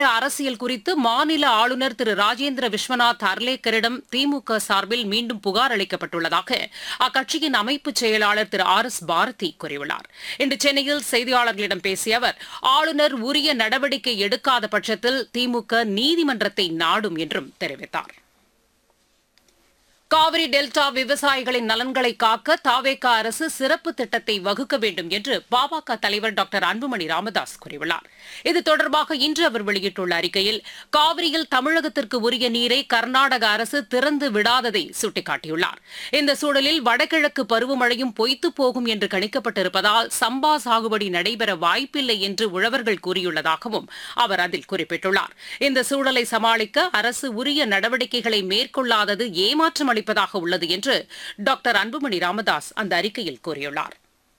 அரசியல் குறித்து மாநில ஆளுநர் திரு ராஜேந்திர விஸ்வநாத் அர்லேக்கரிடம் திமுக சார்பில் மீண்டும் புகார் அளிக்கப்பட்டுள்ளதாக அக்கட்சியின் அமைப்பு செயலாளர் திரு ஆர் எஸ் பாரதி கூறியுள்ளார் இன்று சென்னையில் செய்தியாளர்களிடம் பேசிய அவர் ஆளுநர் உரிய நடவடிக்கை எடுக்காத பட்சத்தில் திமுக நீதிமன்றத்தை நாடும் என்றும் தெரிவித்தார் காவிரி டெல்டா விவசாயிகளின் நலன்களை காக்க தாவேகா அரசு சிறப்பு திட்டத்தை வகுக்க வேண்டும் என்று பாமக தலைவர் டாக்டர் அன்புமணி ராமதாஸ் கூறியுள்ளார் இது தொடர்பாக இன்று அவர் வெளியிட்டுள்ள அறிக்கையில் காவிரியில் தமிழகத்திற்கு உரிய நீரை கர்நாடக அரசு திறந்து விடாததை சுட்டிக்காட்டியுள்ளார் இந்த சூழலில் வடகிழக்கு பருவமழையும் பொய்த்து போகும் என்று கணிக்கப்பட்டிருப்பதால் சம்பா சாகுபடி நடைபெற வாய்ப்பில்லை என்று உழவர்கள் கூறியுள்ளதாகவும் அவர் அதில் குறிப்பிட்டுள்ளார் இந்த சூழலை சமாளிக்க அரசு உரிய நடவடிக்கைகளை மேற்கொள்ளாதது ஏமாற்றம் அளிப்பதாக உள்ளது என்று டாக்டர் அன்புமணி ராமதாஸ் அந்த அறிக்கையில் கூறியுள்ளார்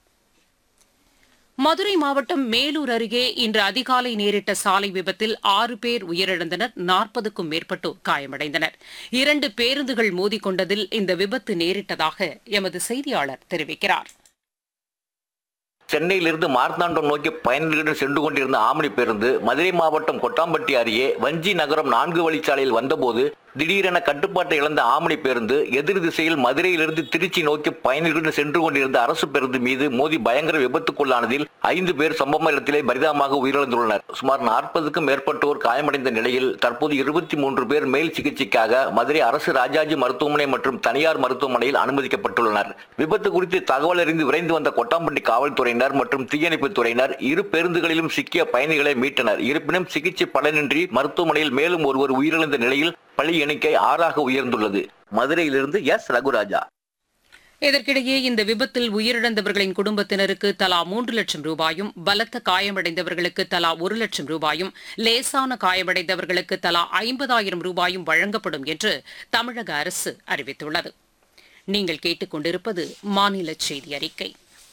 மதுரை மாவட்டம் மேலூர் அருகே இன்று அதிகாலை நேரிட்ட சாலை விபத்தில் ஆறு பேர் உயிரிழந்தனர் நாற்பதுக்கும் மேற்பட்டோர் காயமடைந்தனர் இரண்டு பேருந்துகள் மோதிக்கொண்டதில் இந்த விபத்து நேரிட்டதாக எமது செய்தியாளர் தெரிவிக்கிறார் சென்னையிலிருந்து மார்த்தாண்டம் நோக்கி பயணிகளுடன் சென்று கொண்டிருந்த ஆம்னி பேருந்து மதுரை மாவட்டம் கொட்டாம்பட்டி அருகே வஞ்சி நகரம் நான்கு வழிச்சாலையில் வந்தபோது திடீரென கட்டுப்பாட்டை இழந்த ஆம்னி பேருந்து எதிர் திசையில் மதுரையிலிருந்து திருச்சி நோக்கி பயணிகளுடன் சென்று கொண்டிருந்த அரசு பேருந்து மீது மோதி பயங்கர விபத்துக்குள்ளானதில் ஐந்து பேர் சம்பவ இடத்திலே பரிதாபமாக உயிரிழந்துள்ளனர் சுமார் நாற்பதுக்கும் மேற்பட்டோர் காயமடைந்த நிலையில் தற்போது இருபத்தி மூன்று பேர் மேல் சிகிச்சைக்காக மதுரை அரசு ராஜாஜி மருத்துவமனை மற்றும் தனியார் மருத்துவமனையில் அனுமதிக்கப்பட்டுள்ளனர் விபத்து குறித்து தகவல் அறிந்து விரைந்து வந்த கொட்டாம்பட்டி காவல்துறையினர் மற்றும் தீயணைப்புத் துறையினர் இரு பேருந்துகளிலும் சிக்கிய பயணிகளை மீட்டனர் இருப்பினும் சிகிச்சை பலனின்றி மருத்துவமனையில் மேலும் ஒருவர் உயிரிழந்த நிலையில் பலி எண்ணிக்கை ஆறாக உயர்ந்துள்ளது மதுரையிலிருந்து எஸ் ரகுராஜா இதற்கிடையே இந்த விபத்தில் உயிரிழந்தவர்களின் குடும்பத்தினருக்கு தலா மூன்று லட்சம் ரூபாயும் பலத்த காயமடைந்தவர்களுக்கு தலா ஒரு லட்சம் ரூபாயும் லேசான காயமடைந்தவர்களுக்கு தலா ஐம்பதாயிரம் ரூபாயும் வழங்கப்படும் என்று தமிழக அரசு அறிவித்துள்ளது நீங்கள் கேட்டுக்கொண்டிருப்பது மாநில செய்தி அறிக்கை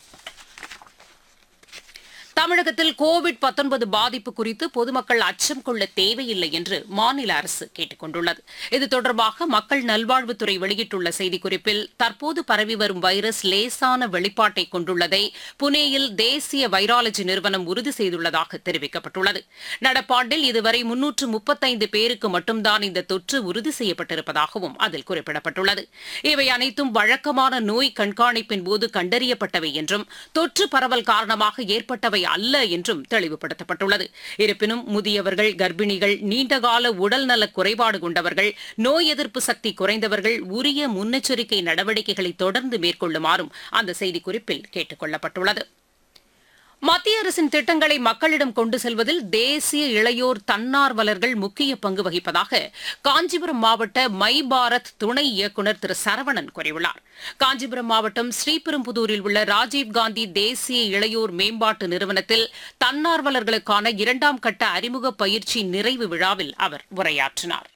தமிழகத்தில் கோவிட் பாதிப்பு குறித்து பொதுமக்கள் அச்சம் கொள்ள தேவையில்லை என்று மாநில அரசு கேட்டுக் கொண்டுள்ளது இது தொடர்பாக மக்கள் நல்வாழ்வுத்துறை வெளியிட்டுள்ள செய்திக்குறிப்பில் தற்போது பரவி வரும் வைரஸ் லேசான வெளிப்பாட்டை கொண்டுள்ளதை புனேயில் தேசிய வைராலஜி நிறுவனம் உறுதி செய்துள்ளதாக தெரிவிக்கப்பட்டுள்ளது நடப்பாண்டில் இதுவரை முன்னூற்று முப்பத்தைந்து பேருக்கு மட்டும்தான் இந்த தொற்று உறுதி செய்யப்பட்டிருப்பதாகவும் அதில் குறிப்பிடப்பட்டுள்ளது இவை அனைத்தும் வழக்கமான நோய் கண்காணிப்பின் போது கண்டறியப்பட்டவை என்றும் தொற்று பரவல் காரணமாக ஏற்பட்டவை அல்ல என்றும் தெளிவுபடுத்தப்பட்டுள்ளது இருப்பினும் முதியவர்கள் கர்ப்பிணிகள் நீண்டகால உடல்நல குறைபாடு கொண்டவர்கள் நோய் எதிர்ப்பு சக்தி குறைந்தவர்கள் உரிய முன்னெச்சரிக்கை நடவடிக்கைகளை தொடர்ந்து மேற்கொள்ளுமாறும் அந்த செய்திக்குறிப்பில் கேட்டுக் கொள்ளப்பட்டுள்ளது மத்திய அரசின் திட்டங்களை மக்களிடம் கொண்டு செல்வதில் தேசிய இளையோர் தன்னார்வலர்கள் முக்கிய பங்கு வகிப்பதாக காஞ்சிபுரம் மாவட்ட மை பாரத் துணை இயக்குநர் திரு சரவணன் கூறியுள்ளார் காஞ்சிபுரம் மாவட்டம் ஸ்ரீபெரும்புதூரில் உள்ள ராஜீவ்காந்தி தேசிய இளையோர் மேம்பாட்டு நிறுவனத்தில் தன்னார்வலர்களுக்கான இரண்டாம் கட்ட அறிமுக பயிற்சி நிறைவு விழாவில் அவர் உரையாற்றினார்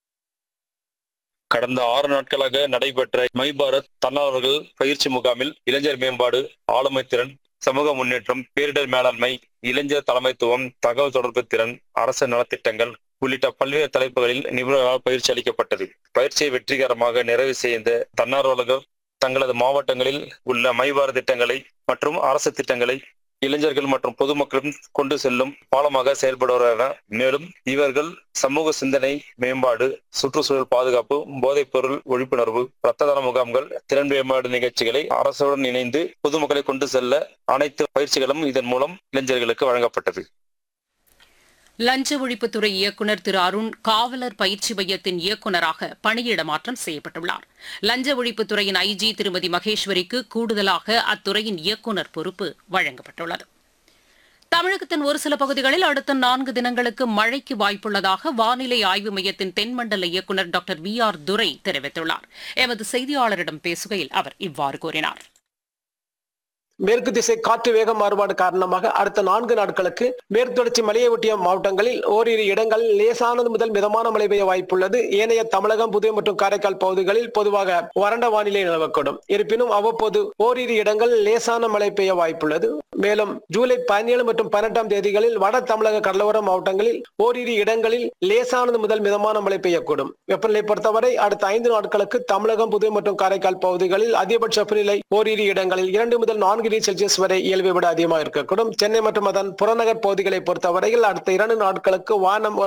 கடந்த ஆறு நாட்களாக நடைபெற்ற மை பாரத் தன்னார்வலர்கள் பயிற்சி முகாமில் இளைஞர் மேம்பாடு ஆளுமை திறன் சமூக முன்னேற்றம் பேரிடர் மேலாண்மை இளைஞர் தலைமைத்துவம் தகவல் தொடர்பு திறன் அரசு நலத்திட்டங்கள் உள்ளிட்ட பல்வேறு தலைப்புகளில் நிபுணர்களால் பயிற்சி அளிக்கப்பட்டது பயிற்சியை வெற்றிகரமாக நிறைவு செய்த தன்னார்வலர்கள் தங்களது மாவட்டங்களில் உள்ள மைவார திட்டங்களை மற்றும் அரசு திட்டங்களை இளைஞர்கள் மற்றும் பொதுமக்களும் கொண்டு செல்லும் பாலமாக செயல்படுவார்கள் மேலும் இவர்கள் சமூக சிந்தனை மேம்பாடு சுற்றுச்சூழல் பாதுகாப்பு போதைப் பொருள் விழிப்புணர்வு ரத்த தான முகாம்கள் திறன் மேம்பாடு நிகழ்ச்சிகளை அரசுடன் இணைந்து பொதுமக்களை கொண்டு செல்ல அனைத்து பயிற்சிகளும் இதன் மூலம் இளைஞர்களுக்கு வழங்கப்பட்டது லஞ்ச ஒழிப்புத்துறை இயக்குநர் திரு அருண் காவலர் பயிற்சி மையத்தின் இயக்குநராக பணியிட மாற்றம் செய்யப்பட்டுள்ளார் லஞ்ச ஒழிப்புத்துறையின் ஐஜி திருமதி மகேஸ்வரிக்கு கூடுதலாக அத்துறையின் இயக்குநர் பொறுப்பு வழங்கப்பட்டுள்ளது தமிழகத்தின் ஒரு சில பகுதிகளில் அடுத்த நான்கு தினங்களுக்கு மழைக்கு வாய்ப்புள்ளதாக வானிலை ஆய்வு மையத்தின் தென்மண்டல இயக்குநர் டாக்டர் வி ஆர் துரை தெரிவித்துள்ளார் எமது செய்தியாளரிடம் பேசுகையில் அவர் இவ்வாறு கூறினார் மேற்கு திசை காற்று வேக மாறுபாடு காரணமாக அடுத்த நான்கு நாட்களுக்கு மேற்கு தொடர்ச்சி மலையை ஒட்டிய மாவட்டங்களில் ஓரிரு இடங்களில் லேசானது முதல் மிதமான மழை பெய்ய வாய்ப்புள்ளது ஏனைய தமிழகம் புதுவை மற்றும் காரைக்கால் பகுதிகளில் பொதுவாக வறண்ட வானிலை நிலவக்கூடும் இருப்பினும் அவ்வப்போது ஓரிரு இடங்களில் லேசான மழை பெய்ய வாய்ப்புள்ளது மேலும் ஜூலை பதினேழு மற்றும் பதினெட்டாம் தேதிகளில் வட தமிழக கடலோர மாவட்டங்களில் ஓரிரு இடங்களில் லேசானது முதல் மிதமான மழை பெய்யக்கூடும் வெப்பநிலை பொறுத்தவரை அடுத்த ஐந்து நாட்களுக்கு தமிழகம் புதுவை மற்றும் காரைக்கால் பகுதிகளில் அதிகபட்ச வெப்பநிலை ஓரிரு இடங்களில் இரண்டு முதல் நான்கு டிகிரி செல்சியஸ் வரை இயல்பை விட அதிகமாக இருக்கக்கூடும் சென்னை மற்றும் அதன் புறநகர் பகுதிகளை பொறுத்தவரையில் அடுத்த இரண்டு நாட்களுக்கு வானம்